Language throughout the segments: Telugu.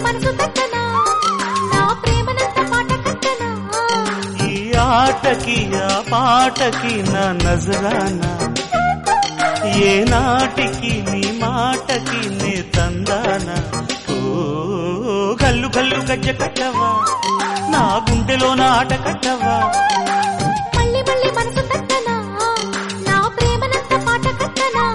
మనసు తట్టనా నా ప్రేమనంత పాట కట్టనా ఈ ఆటకి ఆ పాటకి నా నజరానా ఏ నాటికి నీ మాటకి నే తందానా ఓ గల్లు గల్లు గజ్జ కట్టవా నా గుండెలో ఆట కట్టవా మళ్ళీ మళ్ళీ మనసు తట్టనా నా ప్రేమనంత పాట కట్టనా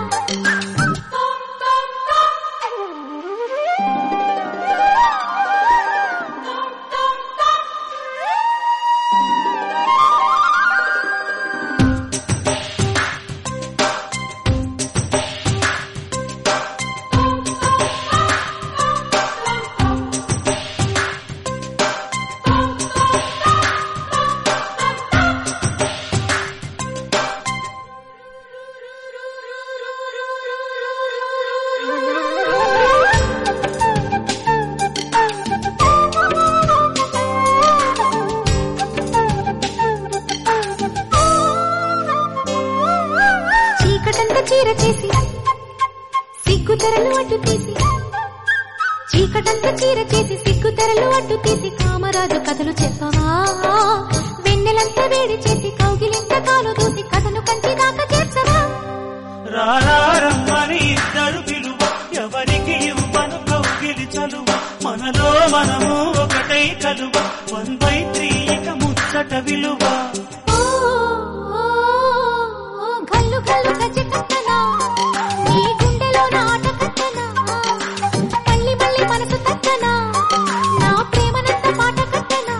చీకటంత చీర చేసి సిగ్గు తెరలు అడ్డు తీసి చీకటంత చీర చేసి సిగ్గు తెరలు అడ్డు తీసి కామరాజు కథలు చెప్పవా వెన్నెలంతా వేడి చేసి కౌగిలింత కాలు దూసి కథను కంచి దాకా చేర్చవా రారమ్మని ఇద్దరు పిలువ ఎవరికి ఇవ్వను కౌగిలి చలువ మనలో మనము ఒకటై కలువ వన్ బై త్రీ ఇక ముచ్చట విలువ ఓ, ఓ, ఓ, గల్లు గల్లు గజ కట్టనా నీ గుండెలో నాట కట్టనా మళ్ళీ మళ్ళీ మనసు తట్టనా నా ప్రేమనంత పాట కట్టనా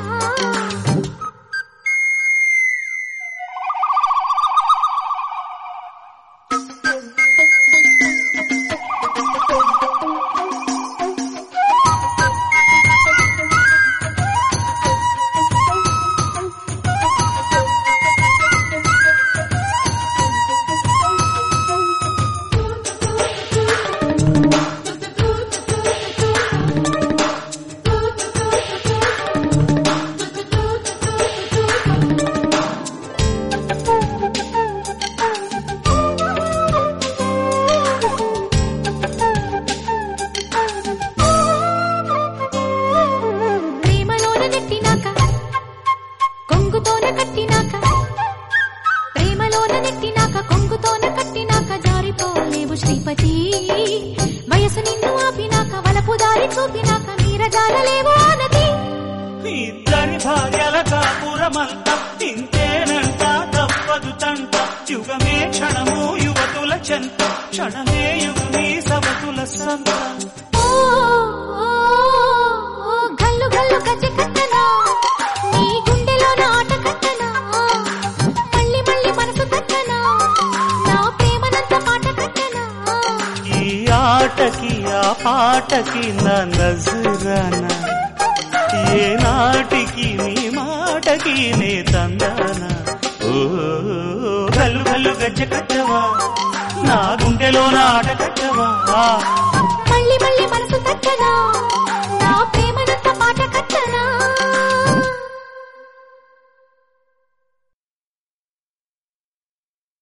ప్రేమలోన నెట్టినాక కొంగుతోన కట్టినాక ప్రేమలోన నెట్టినాక కొంగుతోన కట్టినాక జారిపోలేవు శ్రీపతి వయసు నిన్ను ఆపినాక వలపు దారి చూపినాక నీరజాలలేవు ఆనతి ఇద్దరి భార్యల కాపురమంత ఇంతేనంట తప్పదు తంట యుగమే క్షణము యువతుల చెంత క్షణమే యుగమే సవతుల సంత ఓ, ఓ, ఓ, గల్లు గల్లు గజ్జ కట్టనా నీ గుండెలోన ఆట కట్టనా మళ్ళీ మళ్ళీ మనసు తట్టనా నా ప్రేమనంత పాట కట్టనా ఈ ఆటకి ఆ పాటకి నా నజరానా ఏ నాటికి నీ మాటకి నే తందానా ఓ గల్లు గల్లు గజ్జ కట్టవా నా గుండెలో ఆట కట్టవా మళ్ళీ మళ్ళీ మనసు తట్టనా